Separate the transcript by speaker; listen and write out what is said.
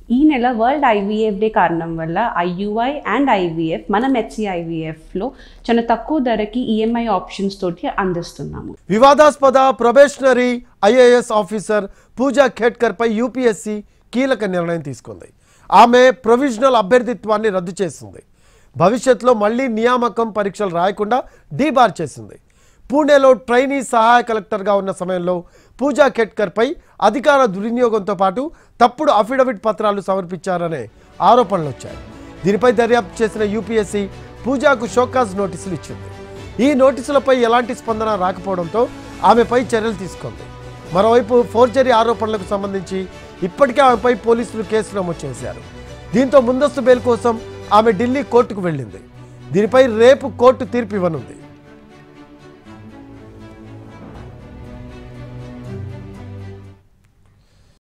Speaker 1: ఈ నెల world IVF డే కారణం వల్ల ఐయుఐ అండ్ ఐవీఎఫ్ మనం హెచ్సి ఐవీఎఫ్లో చాలా తక్కువ ధరకి ఈఎంఐ ఆప్షన్స్ తోటి అందిస్తున్నాము
Speaker 2: వివాదాస్పద probationary IAS officer Pooja Khedkar పై యూపీఎస్సీ కీలక నిర్ణయం తీసుకుంది ఆమె ప్రొవిజనల్ అభ్యర్థిత్వాన్ని రద్దు చేసింది భవిష్యత్తులో మళ్ళీ నియామకం పరీక్షలు రాయకుండా డీబార్ చేసింది పూణేలో ట్రైనీ సహాయ కలెక్టర్గా ఉన్న సమయంలో పూజా ఖేట్కర్పై అధికార దుర్వినియోగంతో పాటు తప్పుడు అఫిడవిట్ పత్రాలు సమర్పించారనే ఆరోపణలు వచ్చాయి దీనిపై దర్యాప్తు చేసిన యూపీఎస్సీ పూజాకు షోకాజ్ నోటీసులు ఇచ్చింది ఈ నోటీసులపై ఎలాంటి స్పందన రాకపోవడంతో ఆమెపై చర్యలు తీసుకుంది మరోవైపు ఫోర్జరీ ఆరోపణలకు సంబంధించి ఇప్పటికే ఆమెపై పోలీసులు కేసు నమోదు చేశారు దీంతో ముందస్తు బెయిల్ కోసం ఆమె ఢిల్లీ కోర్టుకు వెళ్ళింది దీనిపై రేపు కోర్టు తీర్పు ఇవ్వనుంది